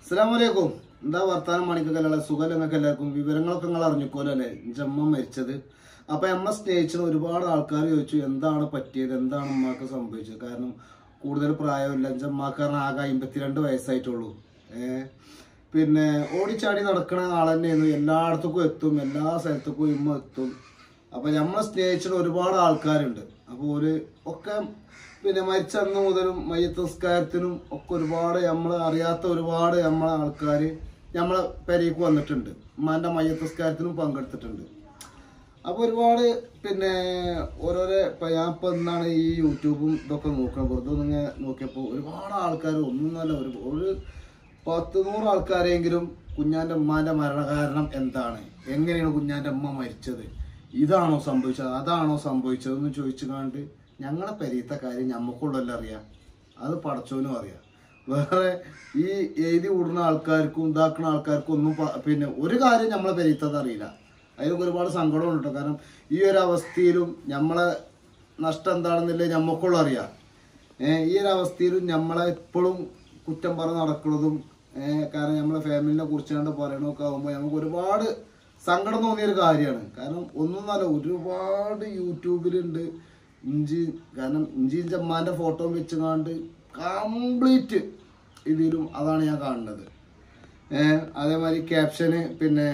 അസ്സലാമലൈക്കും എന്താ വർത്താനം മണിക്കല്ല സുഖം നിങ്ങൾക്ക് എല്ലാവർക്കും വിവരങ്ങളൊക്കെ നിങ്ങൾ അറിഞ്ഞിക്കോലോ അല്ലേ എൻ്റെ അമ്മ മരിച്ചത് അപ്പൊ അമ്മ സ്നേഹിച്ചിന് ഒരുപാട് ആൾക്കാർ ചോദിച്ചു എന്താണ് പറ്റിയത് എന്താണ് അമ്മക്ക് സംഭവിച്ചത് കാരണം കൂടുതൽ പ്രായമില്ല എൻ്റെ അമ്മക്ക് കാരണം ആകെ അമ്പത്തിരണ്ട് വയസ്സായിട്ടുള്ളൂ ഏഹ് പിന്നെ ഓടിച്ചാടി നടക്കണ ആൾ തന്നെയായിരുന്നു എല്ലായിടത്തേക്കും എത്തും എല്ലാ സ്ഥലത്തേക്കും ഇമ്മ എത്തും അപ്പൊ നമ്മളെ സ്നേഹിച്ചിട്ട് ഒരുപാട് ആൾക്കാരുണ്ട് അപ്പോൾ ഒരു ഒക്കെ പിന്നെ മരിച്ച അന്ന് മുതലും മയ്യത്ത് നിസ്കാരത്തിനും ഒക്കെ ഒരുപാട് നമ്മൾ അറിയാത്ത ഒരുപാട് നമ്മളെ ആൾക്കാർ നമ്മളെ പെരേക്ക് വന്നിട്ടുണ്ട് ഉമ്മാന്റെ മയ്യത്ത് നിസ്കാരത്തിനും പങ്കെടുത്തിട്ടുണ്ട് അപ്പൊ ഒരുപാട് പിന്നെ ഓരോരോ ഇപ്പൊ ഞാൻ ഇപ്പൊ എന്നാണ് ഈ യൂട്യൂബും ഇതൊക്കെ നോക്കണം വെറുതെ ഒന്ന് നോക്കിയപ്പോൾ ഒരുപാട് ആൾക്കാർ ഒന്നും നല്ല ഒരു ഒരു പത്ത് നൂറ് ആൾക്കാരെങ്കിലും കുഞ്ഞാന്റെ ഉമ്മാന്റെ മരണകാരണം എന്താണ് എങ്ങനെയാണ് കുഞ്ഞാന്റെ അമ്മ മരിച്ചത് ഇതാണോ സംഭവിച്ചത് അതാണോ സംഭവിച്ചതെന്ന് ചോദിച്ചു കണ്ട് ഞങ്ങളെ പെരീത്തെ കാര്യം ഞമ്മക്കുള്ളല്ലോ അറിയാം അത് പടച്ചോനും അറിയാം വേറെ ഈ എഴുതി വിടുന്ന ആൾക്കാർക്കും ഇതാക്കുന്ന ആൾക്കാർക്കും ഒന്നും പ- പിന്നെ ഒരു കാര്യം നമ്മളെ പെരീത്തത് അറിയില്ല അതിലൊക്കെ ഒരുപാട് സങ്കടമുണ്ട് കേട്ടോ കാരണം ഈ ഒരു അവസ്ഥയിലും നമ്മളെ നഷ്ടം എന്താണെന്നില്ലേ ഞമ്മക്കുള്ള അറിയാം ഏഹ് ഈ ഒരു അവസ്ഥയിലും നമ്മളെ എപ്പോഴും കുറ്റം പറഞ്ഞ് നടക്കുന്നതും ഏഹ് കാരണം നമ്മളെ ഫാമിലിനെ കുറിച്ചാണ്ട് പറയണമൊക്കെ ആകുമ്പോൾ നമുക്ക് ഒരുപാട് സങ്കടം തോന്നിയ ഒരു കാര്യമാണ് കാരണം ഒന്നും നല്ല ഒരുപാട് യൂട്യൂബിലുണ്ട് ഇഞ്ചി കാരണം ഇഞ്ചി ചമ്മാന്റെ ഫോട്ടോ വെച്ചുകാണ്ട് കംപ്ലീറ്റ് ഇതിലും അതാണ് ഞാൻ കാണുന്നത് ഏഹ് അതേമാതിരി ക്യാപ്ഷന് പിന്നെ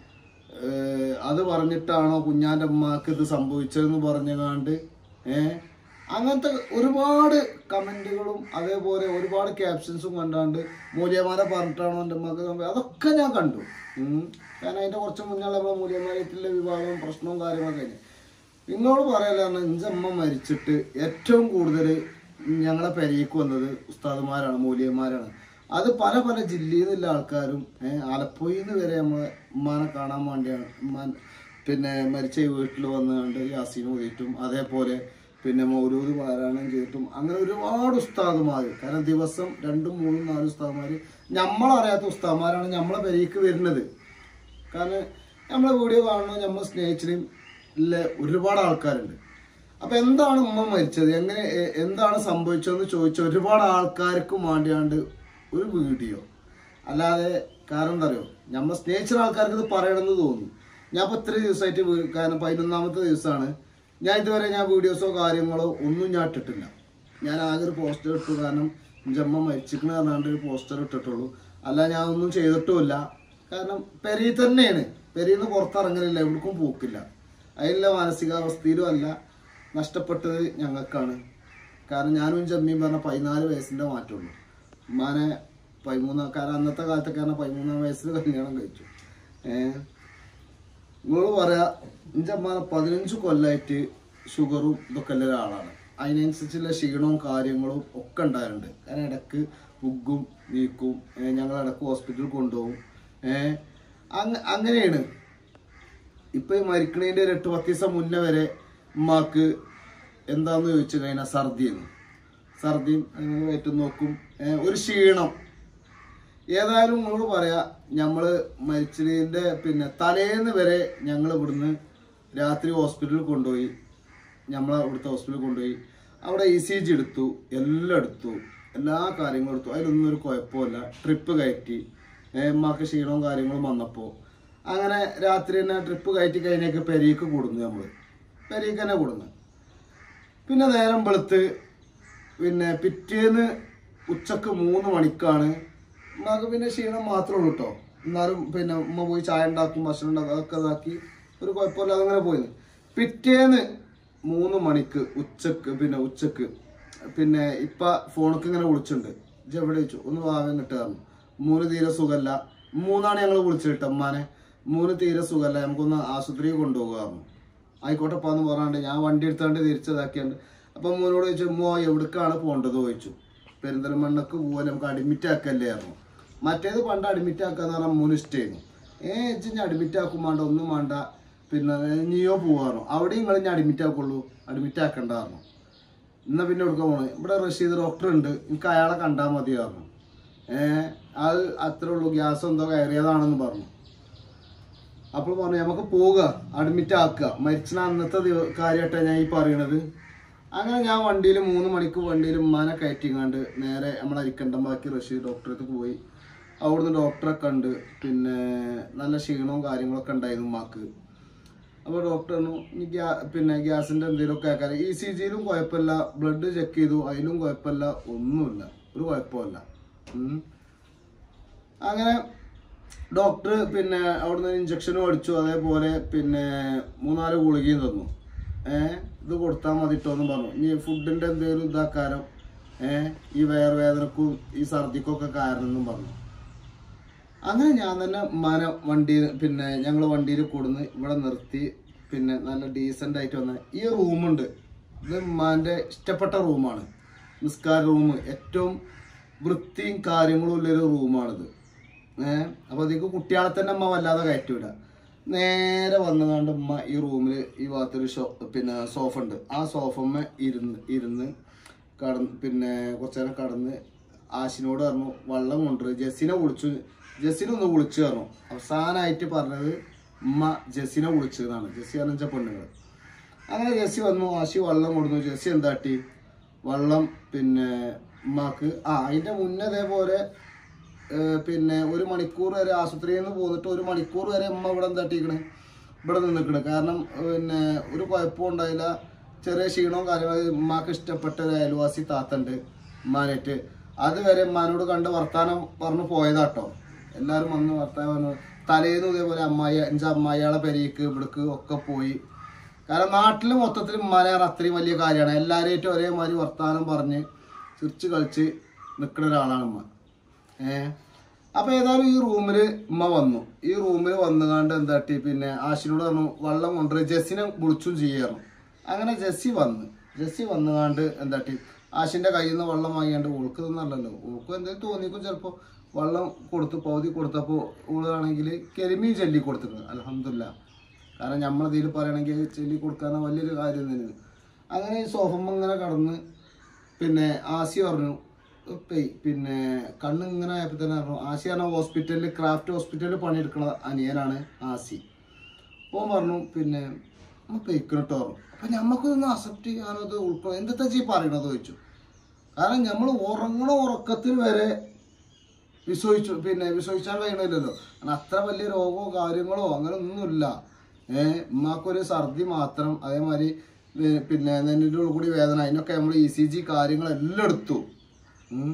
ഏഹ് അത് പറഞ്ഞിട്ടാണോ കുഞ്ഞാന്റെ അമ്മക്ക് ഇത് സംഭവിച്ചതെന്ന് പറഞ്ഞുകാണ്ട് ഏഹ് അങ്ങനത്തെ ഒരുപാട് കമന്റുകളും അതേപോലെ ഒരുപാട് ക്യാപ്ഷൻസും കണ്ടാണ്ട് മൂല്യമാരെ പറഞ്ഞിട്ടാണോ എൻ്റെ അമ്മക്ക് സംഭവം അതൊക്കെ ഞാൻ കണ്ടു ഉം. കാരണം അതിന്റെ കുറച്ച് മുന്നേ നമ്മളെ മൂല്യമാരായിട്ടുള്ള വിവാഹവും പ്രശ്നവും കാര്യങ്ങളൊക്കെ കഴിഞ്ഞു നിങ്ങളോട് പറയലാണ് എൻ്റെ അമ്മ മരിച്ചിട്ട് ഏറ്റവും കൂടുതൽ ഞങ്ങളെ പെരയ്ക്ക് വന്നത് ഉസ്താദുമാരാണ് മൂല്യന്മാരാണ് അത് പല പല ജില്ലയിൽ നിന്നുള്ള ആൾക്കാരും ഏഹ് ആലപ്പുഴയിൽ നിന്ന് വരെ നമ്മളെ ഉമ്മാനെ കാണാൻ വേണ്ടിയാണ് ഉമ്മാൻ പിന്നെ മരിച്ച ഈ വീട്ടിൽ വന്നുകൊണ്ട് യാസീൻ ഓതിയിട്ടും അതേപോലെ പിന്നെ മൗലൂദ് പാരായണം ചെയ്തിട്ടും അങ്ങനെ ഒരുപാട് ഉസ്താദുമാർ കാരണം ദിവസം രണ്ടും മൂന്നും നാലും ഉസ്താദുമാർ നമ്മളറിയാത്ത ഉസ്താദുമാരാണ് നമ്മളെ പെരയ്ക്ക് വരുന്നത് കാരണം നമ്മളെ വീഡിയോ കാണുന്ന നമ്മൾ സ്നേഹിച്ചിനും ഇല്ല ഒരുപാട് ആൾക്കാരുണ്ട് അപ്പൊ എന്താണ് ഉമ്മ മരിച്ചത് എങ്ങനെ എ- എന്താണ് സംഭവിച്ചതെന്ന് ചോദിച്ച ഒരുപാട് ആൾക്കാർക്കും വേണ്ടിയാണ്ട് ഒരു വീഡിയോ അല്ലാതെ കാരണം എന്താ അറിയോ നമ്മൾ സ്നേഹിച്ച ആൾക്കാർക്ക് ഇത് പറയണമെന്ന് തോന്നി ഞാൻ ഇപ്പൊ ഇത്ര ദിവസമായിട്ട് വീ- കാരണം പതിനൊന്നാമത്തെ ദിവസമാണ് ഞാൻ ഇതുവരെ ഞാൻ വീഡിയോസോ കാര്യങ്ങളോ ഒന്നും ഞാൻ ഇട്ടിട്ടില്ല ഞാൻ ആകെ ഒരു പോസ്റ്റർ ഇട്ടു കാരണം എൻ്റെ അമ്മ മരിച്ചിക്കണ പറഞ്ഞാണ്ട് ഒരു പോസ്റ്റർ ഇട്ടിട്ടുള്ളൂ അല്ല ഞാൻ ഒന്നും ചെയ്തിട്ടുമില്ല കാരണം പെരി തന്നെയാണ് പെരിയിൽ നിന്ന് പുറത്തിറങ്ങലില്ല എവിടേക്കും പോക്കില്ല അതിലുള്ള മാനസികാവസ്ഥയിലും അല്ല നഷ്ടപ്പെട്ടത് ഞങ്ങൾക്കാണ് കാരണം ഞാനും ജമ്മിയും പറഞ്ഞ പതിനാല് വയസ്സിന്റെ മാറ്റമുള്ളൂ ഉമ്മാനെ പതിമൂന്നാം കാരണം അന്നത്തെ കാലത്തൊക്കെ പറഞ്ഞാൽ പതിമൂന്നാം വയസ്സിൽ കല്യാണം കഴിച്ചു ഏഹ് നിങ്ങൾ പറയാ എൻ്റെ അമ്മാനെ പതിനഞ്ച് കൊല്ലായിട്ട് ഷുഗറും ഇതൊക്കെ ഉള്ള ഒരാളാണ് അതിനനുസരിച്ചുള്ള ക്ഷീണവും കാര്യങ്ങളും ഒക്കെ ഉണ്ടായിട്ടുണ്ട് കാരണം ഇടക്ക് പുഗും നീക്കും ഏഹ് ഞങ്ങൾ ഇടക്ക് ഹോസ്പിറ്റലിൽ കൊണ്ടുപോകും ഏഹ് അങ്ങ അങ്ങനെയാണ് ഇപ്പൊ ഈ മരിക്കണേന്റെ ഒരു എട്ട് പത്ത് ദിവസം മുന്നേ വരെ ഉമ്മാക്ക് എന്താന്ന് ചോദിച്ചു കഴിഞ്ഞാൽ ഛർദിയെന്ന് ഛർദിയും അങ്ങനെ വയറ്റും നോക്കും ഏഹ് ഒരു ക്ഷീണം ഏതായാലും നിങ്ങളോട് പറയാ ഞമ്മള് മരിച്ചതിന്റെ പിന്നെ തലേന്ന് വരെ ഞങ്ങൾ ഇവിടുന്ന് രാത്രി ഹോസ്പിറ്റലിൽ കൊണ്ടുപോയി നമ്മളെ ഇവിടുത്തെ ഹോസ്പിറ്റലിൽ കൊണ്ടുപോയി അവിടെ ഇ സി ജി എടുത്തു എല്ലാം എടുത്തു എല്ലാ കാര്യങ്ങളും എടുത്തു അതിലൊന്നും ഒരു കുഴപ്പമില്ല ട്രിപ്പ് കയറ്റി ഉമ്മാക്ക് ക്ഷീണവും കാര്യങ്ങളും വന്നപ്പോൾ അങ്ങനെ രാത്രി തന്നെ ട്രിപ്പ് കയറ്റി കഴിഞ്ഞൊക്കെ പെരീക്ക് കൂടുന്നു നമ്മള് പെരീക്ക് തന്നെ കൂടുന്നു പിന്നെ നേരം വെളുത്ത് പിന്നെ പിറ്റേന്ന് ഉച്ചക്ക് മൂന്ന് മണിക്കാണ് ഉമ്മാക്ക് പിന്നെ ക്ഷീണം മാത്രമേ ഉള്ളൂ കേട്ടോ എന്നാലും പിന്നെ ഉമ്മ പോയി ചായ ഉണ്ടാക്കും ഭക്ഷണം ഉണ്ടാക്കും അതൊക്കെ ഇതാക്കി ഒരു കുഴപ്പമില്ലാതെ അങ്ങനെ പോയിരുന്നു പിറ്റേന്ന് മൂന്ന് മണിക്ക് ഉച്ചക്ക് പിന്നെ ഉച്ചക്ക് പിന്നെ ഇപ്പൊ ഫോണൊക്കെ ഇങ്ങനെ വിളിച്ചിട്ടുണ്ട് ഇജ്ജ് എവിടെ വെച്ചു ഒന്ന് വാങ്ങാൻ കിട്ടുകയായിരുന്നു മൂന്ന് തീരെ സുഖമല്ല മൂന്നാണ് ഞങ്ങൾ വിളിച്ചിട്ട് അമ്മാനെ മൂന്ന് തീരെ സുഖമല്ല നമുക്കൊന്ന് ആശുപത്രിയിൽ കൊണ്ടുപോകാറുണ്ട് ആയിക്കോട്ടെ എന്ന് പറഞ്ഞാണ്ട് ഞാൻ വണ്ടി എടുത്താണ്ട് തിരിച്ചതാക്കിയാണ്ട് അപ്പം മോനോട് ചോദിച്ചു മോ എവിടേക്കാണ് പോകേണ്ടത് ചോദിച്ചു പെരിന്തൽമണ്ണക്ക് പോകാൻ നമുക്ക് അഡ്മിറ്റ് ആക്കല്ലേ ആയിരുന്നു മറ്റേത് പണ്ട് അഡ്മിറ്റ് ആക്കാന്ന് പറഞ്ഞാൽ മൂന്ന് ഇഷ്ടമായിരുന്നു ഏ ഇജ്ജ് അഡ്മിറ്റ് ആക്കും വേണ്ട ഒന്നും വേണ്ട പിന്നെ നീയോ പോവാറോ അവിടെ നിങ്ങൾ ഇനി അഡ്മിറ്റ് ആക്കുള്ളൂ അഡ്മിറ്റ് ആക്കണ്ടായിരുന്നു എന്നാ പിന്നെ എടുക്കാൻ പോണേ ഇവിടെ റഷീദ് ഡോക്ടർ ഉണ്ട് എനിക്ക് അയാളെ കണ്ടാൽ മതിയായിരുന്നു ഏഹ് അത് അത്രേ ഉള്ളൂ ഗ്യാസ് എന്തോ കയറിയതാണെന്ന് പറഞ്ഞു അപ്പോൾ പറഞ്ഞു നമുക്ക് പോവുക അഡ്മിറ്റ് ആക്കുക മരിച്ചിന അന്നത്തെ ദിവ- കാര്യമായിട്ടാണ് ഞാൻ ഈ പറയണത് അങ്ങനെ ഞാൻ വണ്ടിയിൽ മൂന്ന് മണിക്ക് വണ്ടിയിൽ ഉമ്മാനെ കയറ്റിങ്ങാണ്ട് നേരെ നമ്മളെ അരിക്കണ്ടമ്പാക്കി റഷീദ് ഡോക്ടറടുത്ത് പോയി അവിടുന്ന് ഡോക്ടറെ കണ്ട് പിന്നെ നല്ല ക്ഷീണവും കാര്യങ്ങളൊക്കെ ഉണ്ടായിരുന്നു ഉമ്മാക്ക് അപ്പോൾ ഡോക്ടർ പറഞ്ഞു ഇനി ഗ്യാ പിന്നെ ഗ്യാസിൻ്റെ എന്തെങ്കിലുമൊക്കെ ആക്കാൻ ഇ സി ജിയിലും കുഴപ്പമില്ല ബ്ലഡ് ചെക്ക് ചെയ്തു അതിലും കുഴപ്പമില്ല ഒന്നുമില്ല ഒരു കുഴപ്പമില്ല ഉം. അങ്ങനെ ഡോക്ടർ പിന്നെ അവിടുന്ന് ഇഞ്ചക്ഷനും അടിച്ചു അതേപോലെ പിന്നെ മൂന്നാല് ഗുളികയും തന്നു ഏ ഇത് കൊടുത്താൽ മതിട്ടോ എന്ന് പറഞ്ഞു ഇനി ഫുഡിൻ്റെ എന്തെങ്കിലും ഇതാക്കാരം ഏ ഈ വയറുവേദനക്കും ഈ ഛർദിക്കൊക്കെ കാരണം എന്നും പറഞ്ഞു അങ്ങനെ ഞാൻ തന്നെ ഉമ്മാനെ വണ്ടി പിന്നെ ഞങ്ങൾ വണ്ടിയിൽ കൊടുന്ന് ഇവിടെ നിർത്തി പിന്നെ നല്ല ഡീസൻ്റ് ആയിട്ട് വന്ന ഈ റൂമുണ്ട് ഇത് ഉമ്മാൻ്റെ ഇഷ്ടപ്പെട്ട റൂമാണ് നിസ്കാര റൂം ഏറ്റവും വൃത്തിയും കാര്യങ്ങളും ഉള്ളൊരു റൂമാണിത് ഏഹ് അപ്പോൾ അതിക്ക് കുട്ടികളെ തന്നെ അമ്മ വല്ലാതെ കയറ്റിവിടുക നേരെ വന്നുകൊണ്ട് ഉമ്മ ഈ റൂമിൽ ഈ ഭാഗത്തൊരു ഷോ പിന്നെ സോഫ ഉണ്ട് ആ സോഫമ്മ ഇരുന്ന് ഇരുന്ന് കടന്ന് പിന്നെ കുറച്ച് നേരം കടന്ന് ആശിനോട് പറഞ്ഞു വെള്ളം കൊണ്ടുവരും ജെസ്സിനെ വിളിച്ചു ജെസ്സിനെ ഒന്ന് വിളിച്ചു പറഞ്ഞു അവസാനമായിട്ട് പറഞ്ഞത് ഉമ്മ ജെസ്സിനെ വിളിച്ചതാണ് ജെസ്സി പറഞ്ഞ പെണ്ണുങ്ങൾ അങ്ങനെ ജെസ്സി വന്നു ആശി വെള്ളം കൊടുന്നു ജെസ്സി എന്താട്ടി വെള്ളം പിന്നെ ഉമ്മാക്ക് ആ അതിൻ്റെ മുന്നേ അതേപോലെ ഏഹ് പിന്നെ ഒരു മണിക്കൂർ വരെ ആശുപത്രിയിൽ നിന്ന് പോന്നിട്ട് ഒരു മണിക്കൂർ വരെ ഉമ്മ ഇവിടെ എന്താട്ടിക്കണ് ഇവിടെ നിന്നിക്കണ് കാരണം പിന്നെ ഒരു കുഴപ്പവും ഉണ്ടായില്ല ചെറിയ ക്ഷീണവും കാര്യങ്ങളും ഉമ്മാക്ക് ഇഷ്ടപ്പെട്ട ഒരു അയൽവാസി താത്തണ്ട് ഉമ്മാനായിട്ട് അതുവരെ ഉമ്മാനോട് കണ്ട് വർത്താനം പറഞ്ഞു പോയതാട്ടോ എല്ലാവരും വന്ന് വർത്താനം പറഞ്ഞു തലേന്നും ഇതേപോലെ അമ്മായി അഞ്ച് അമ്മായിയാളെ പെരേക്ക് ഇവിടേക്ക് ഒക്കെ പോയി കാരണം നാട്ടിൽ മൊത്തത്തിൽ ഉമ്മാനെ പറഞ്ഞാൽ അത്രയും വലിയ കാര്യമാണ് എല്ലാവരെയായിട്ടും ഒരേമാതിരി വർത്താനം പറഞ്ഞ് ചിരിച്ച് കളിച്ച് നിൽക്കുന്ന ഒരാളാണ് ഉമ്മ ഏഹ് അപ്പൊ ഏതായാലും ഈ റൂമിൽ ഉമ്മ വന്നു ഈ റൂമിൽ വന്നുകാണ്ട് എന്താട്ടി പിന്നെ ആശിനോട് പറഞ്ഞു വെള്ളം കൊണ്ടുവരും ജെസ്സിനെ വിളിച്ചും ചെയ്യാറും അങ്ങനെ ജെസ്സി വന്ന് ജെസ്സി വന്നുകാണ്ട് എന്താട്ടി ആശിന്റെ കയ്യിൽ നിന്ന് വെള്ളം വാങ്ങിയാണ്ട് ഓൾക്ക് ഇതൊന്നല്ലല്ലോ ഓൾക്ക് എന്തെങ്കിലും തോന്നിക്കും ചിലപ്പോൾ വെള്ളം കൊടുത്ത് പകുതി കൊടുത്തപ്പോൾ ഓളാണെങ്കിൽ കെരിമീൻ ചൊല്ലി കൊടുത്തിട്ടുണ്ട് അലഹമില്ല കാരണം നമ്മളതിൽ പറയണമെങ്കിൽ ചൊല്ലി കൊടുക്കാന്ന് വലിയൊരു കാര്യം തന്നെയാണ് അങ്ങനെ ഈ സോഫമ്മ ഇങ്ങനെ കടന്ന് പിന്നെ ആസി പറഞ്ഞു പെയ് പിന്നെ കണ്ണ് ഇങ്ങനെ ആയപ്പോൾ തന്നെ പറഞ്ഞു ആസി പറഞ്ഞ ഹോസ്പിറ്റലിൽ ക്രാഫ്റ്റ് ഹോസ്പിറ്റലിൽ പണിയെടുക്കുന്ന അനിയനാണ് ആസി ഓൻ പറഞ്ഞു പിന്നെ നമ്മൾ പെയ്ക്കണിട്ടോ പറഞ്ഞു അപ്പം ഞമ്മക്കൊന്ന് അക്സെപ്റ്റ് ചെയ്യാനോ ഇത് ഉൾക്കൊള്ളാം എന്താ ചെയ് പറയണത് ചോദിച്ചു കാരണം നമ്മൾ ഉറങ്ങണ ഉറക്കത്തിൽ വരെ വിശ്വസിച്ചു പിന്നെ വിശ്വസിച്ചാൽ കഴിയണില്ലല്ലോ കാരണം അത്ര വലിയ രോഗമോ കാര്യങ്ങളോ അങ്ങനെ ഒന്നുമില്ല ഏഹ് ഉമ്മാക്കൊരു ഛർദി മാത്രം അതേമാതിരി ഏ, പിന്നെ നെല്ലിൻ്റെ ഉള്ളിൽ കൂടി വേദന അതിനൊക്കെ നമ്മൾ ഇ സി ജി കാര്യങ്ങളെല്ലാം എടുത്തു ഉം.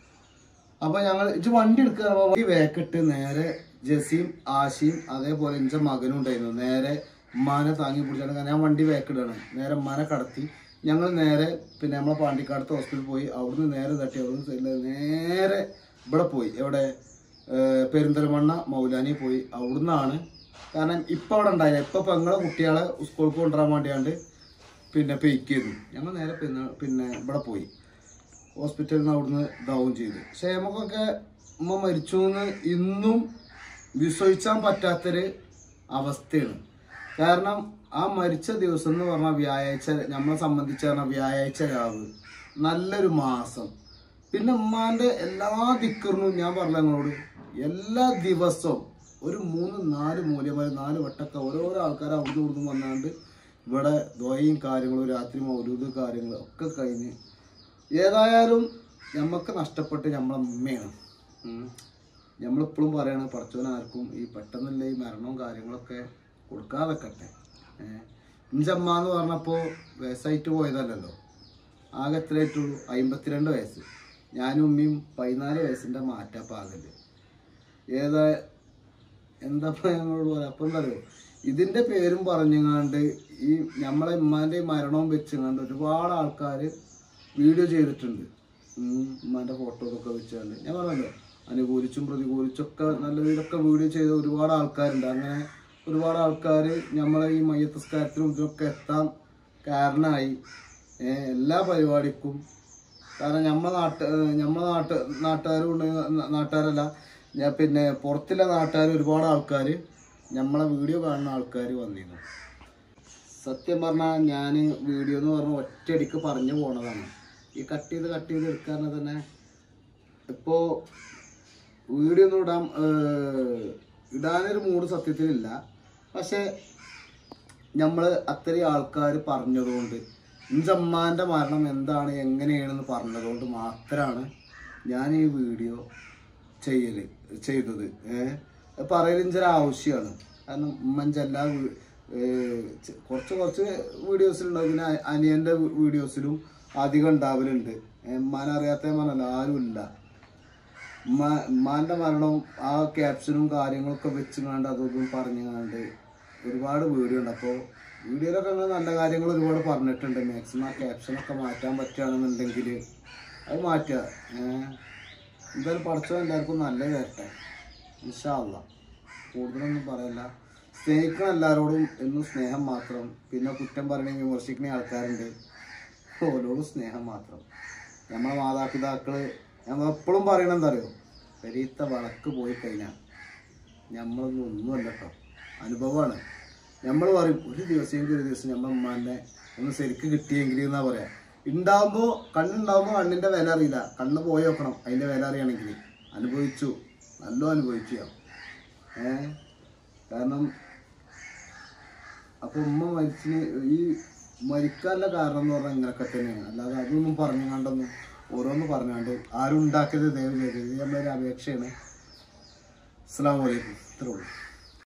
അപ്പൊ ഞങ്ങൾ ഇജ്ജ് വണ്ടി എടുക്കുക വണ്ടി വേക്കിട്ട് നേരെ ജസീം ആശിയും അതേപോലെ ഇഞ്ച മകനും ഉണ്ടായിരുന്നു നേരെ ഉമ്മാനെ താങ്ങി പിടിച്ചാണ് ഞാൻ വണ്ടി വേക്കിടാണ് നേരെ ഉമ്മാനെ കടത്തി ഞങ്ങൾ നേരെ പിന്നെ നമ്മളെ പാണ്ടിക്കാടത്ത് ഹോസ്പിറ്റലിൽ പോയി അവിടുന്ന് നേരെ തട്ടി അവിടുന്ന് ചെല്ല് നേരെ ഇവിടെ പോയി എവിടെ ഏർ പെരിന്തൽമണ്ണ മൗലാനി പോയി അവിടുന്നാണ് കാരണം ഇപ്പം അവിടെ ഉണ്ടായില്ല ഇപ്പം പെങ്ങളെ കുട്ടികളെ സ്കൂൾക്ക് കൊണ്ടുവരാൻ വേണ്ടിയാണ്ട് പിന്നെ പെയ്ക്കുന്നു ഞങ്ങൾ നേരെ പിന്നെ പിന്നെ ഇവിടെ പോയി ഹോസ്പിറ്റലിൽ നിന്ന് അവിടുന്ന് ഡൗൺ ചെയ്തു പക്ഷേ നമുക്കൊക്കെ ഉമ്മ മരിച്ചു എന്ന് ഇന്നും വിശ്വസിക്കാൻ പറ്റാത്തൊരു അവസ്ഥയാണ് കാരണം ആ മരിച്ച ദിവസം എന്ന് പറഞ്ഞാൽ വ്യാഴാഴ്ച നമ്മളെ സംബന്ധിച്ച് പറഞ്ഞാൽ വ്യാഴാഴ്ച രാവ് നല്ലൊരു മാസം പിന്നെ ഉമ്മാന്റെ എല്ലാ ദിക്കറിനും ഞാൻ പറഞ്ഞ നിങ്ങളോട് എല്ലാ ദിവസവും ഒരു മൂന്ന് നാല് മൂല്യമായി നാല് വട്ടൊക്കെ ഓരോരോ ആൾക്കാർ അവിടുന്ന് ഇവിടുന്ന് വന്നാണ്ട് ഇവിടെ ദ്വയും കാര്യങ്ങളും രാത്രി മൗലൂദ് കാര്യങ്ങളും ഒക്കെ കഴിഞ്ഞ് ഏതായാലും നമുക്ക് നഷ്ടപ്പെട്ട് നമ്മളെ ഉമ്മയാണ് ഉം. നമ്മളിപ്പോഴും പറയണ പഠിച്ചവൻ ആർക്കും ഈ പെട്ടെന്നുള്ള ഈ മരണവും കാര്യങ്ങളൊക്കെ കൊടുക്കാതെക്കട്ടെ ഏഹ് ഇഞ്ചമ്മ എന്ന് പറഞ്ഞപ്പോൾ വയസ്സായിട്ട് പോയതല്ലല്ലോ ആകെ എത്രയായിട്ടുള്ളൂ അമ്പത്തിരണ്ട് വയസ്സ് ഞാനും ഉമ്മയും പതിനാല് വയസ്സിൻ്റെ മാറ്റപ്പാകല് ഏതാ എന്താ ഞങ്ങളോട് പറയാം അപ്പം എന്താ അറിയോ ഇതിന്റെ പേരും പറഞ്ഞുങ്ങാണ്ട് ഈ നമ്മളെ ഉമ്മാന്റെ മരണവും വെച്ചുങ്ങാണ്ട് ഒരുപാട് ആൾക്കാർ വീഡിയോ ചെയ്തിട്ടുണ്ട് ഉം, ഉമ്മാന്റെ ഫോട്ടോസൊക്കെ വെച്ചുകൊണ്ട് ഞാൻ പറഞ്ഞല്ലോ അനുകൂലിച്ചും പ്രതികൂലിച്ചൊക്കെ നല്ല രീതിയിലൊക്കെ വീഡിയോ ചെയ്ത ഒരുപാട് ആൾക്കാരുണ്ട് അങ്ങനെ ഒരുപാട് ആൾക്കാർ നമ്മളെ ഈ മയ്യത്തസ്കാരത്തിനും ഇതിനൊക്കെ എത്താൻ കാരണമായി ഏഹ് എല്ലാ പരിപാടിക്കും കാരണം നമ്മളെ നാട്ട് നമ്മളെ നാട്ട് നാട്ടുകാരും ഉണ്ട് ന- നാട്ടുകാരല്ല ഞാൻ പിന്നെ പുറത്തുള്ള നാട്ടുകാർ ഒരുപാട് ആൾക്കാർ നമ്മളെ വീഡിയോ കാണുന്ന ആൾക്കാർ വന്നിരുന്നു സത്യം പറഞ്ഞാൽ ഞാൻ വീഡിയോ എന്ന് പറഞ്ഞ ഒറ്റയടിക്ക് പറഞ്ഞു പോണതാണ് ഈ കട്ട് ചെയ്ത് കട്ട് ചെയ്ത് എടുക്കാൻ തന്നെ ഇപ്പോൾ വീഡിയോ ഒന്നും ഇടാൻ ഏഹ്, ഇടാനൊരു മൂഡ് സത്യത്തിലില്ല പക്ഷേ നമ്മൾ അത്രയും ആൾക്കാർ പറഞ്ഞതുകൊണ്ട് ഇഞ്ചമ്മാൻ്റെ മരണം എന്താണ് എങ്ങനെയാണെന്ന് പറഞ്ഞതുകൊണ്ട് മാത്രമാണ് ഞാൻ ഈ വീഡിയോ ചെയ്യല് ചെയ്തത് ഏഹ് പറയലിഞ്ചൊരു ആവശ്യമാണ് കാരണം ഉമ്മൻ്റെ എല്ലാ വീ- ഏഹ് ചെ- കുറച്ച് കുറച്ച് വീഡിയോസിലുണ്ടാവും പിന്നെ അ- അനിയൻ്റെ വീഡിയോസിലും അധികം ഉണ്ടാവലുണ്ട് ഉമ്മാനെ അറിയാത്ത പറഞ്ഞല്ലോ ആരുമില്ല ഉമ്മ ഉമ്മാൻ്റെ മരണം ആ ക്യാപ്ഷനും കാര്യങ്ങളൊക്കെ വെച്ചുകൊണ്ട് അതൊന്നും പറഞ്ഞുകൊണ്ട് ഒരുപാട് വീഡിയോ ഉണ്ട് അപ്പോൾ വീഡിയോയിലൊക്കെ അങ്ങനെ നല്ല കാര്യങ്ങൾ ഒരുപാട് പറഞ്ഞിട്ടുണ്ട് മാക്സിമം ആ ക്യാപ്ഷനൊക്കെ മാറ്റാൻ പറ്റുകയാണെന്നുണ്ടെങ്കിൽ അത് മാറ്റുക ഏഹ് എന്തായാലും പഠിച്ചോ എല്ലാവർക്കും നല്ല വരട്ടെ ഇൻഷാല്ല കൂടുതലൊന്നും പറയല്ല സ്നേഹിക്കണം എല്ലാവരോടും എന്നും സ്നേഹം മാത്രം പിന്നെ കുറ്റം പറയണ വിമർശിക്കുന്ന ആൾക്കാരുണ്ട് ഓരോടും സ്നേഹം മാത്രം നമ്മളെ മാതാപിതാക്കള് നമ്മൾ എപ്പോഴും പറയണ എന്താ അറിയോ പെരീത്ത വളക്ക് പോയി കഴിഞ്ഞാൽ നമ്മളൊന്നും ഒന്നുമല്ല കേട്ടോ അനുഭവമാണ് നമ്മൾ പറയും ഒരു ദിവസമെങ്കിൽ ഒരു ദിവസം നമ്മൾ ഉമ്മാനെ ഒന്ന് ശരിക്ക് കിട്ടിയെങ്കിൽ എന്നാ പറയാ ഉണ്ടാവുമ്പോൾ കണ്ണുണ്ടാവുമ്പോൾ കണ്ണിന്റെ വില അറിയില്ല കണ്ണ് പോയി നോക്കണം അതിന്റെ വില അറിയണമെങ്കിൽ അനുഭവിച്ചു നല്ല അനുഭവിച്ചു ഞാൻ ഏ കാരണം അപ്പൊ ഉമ്മ മരിച്ചിന് ഈ മരിക്കാനുള്ള കാരണം എന്ന് പറഞ്ഞാൽ ഇങ്ങനൊക്കെ തന്നെയാണ് അല്ലാതെ അതൊന്നും പറഞ്ഞു കണ്ടൊന്നും ഓരോന്ന് പറഞ്ഞാണ്ട് ആരും ഉണ്ടാക്കിയത് ദയവ് ചെയ്ത് ഇത് നമ്മളൊരു അപേക്ഷയാണ് അസ്സാം വലൈക്കും ഇത്രേ ഉള്ളൂ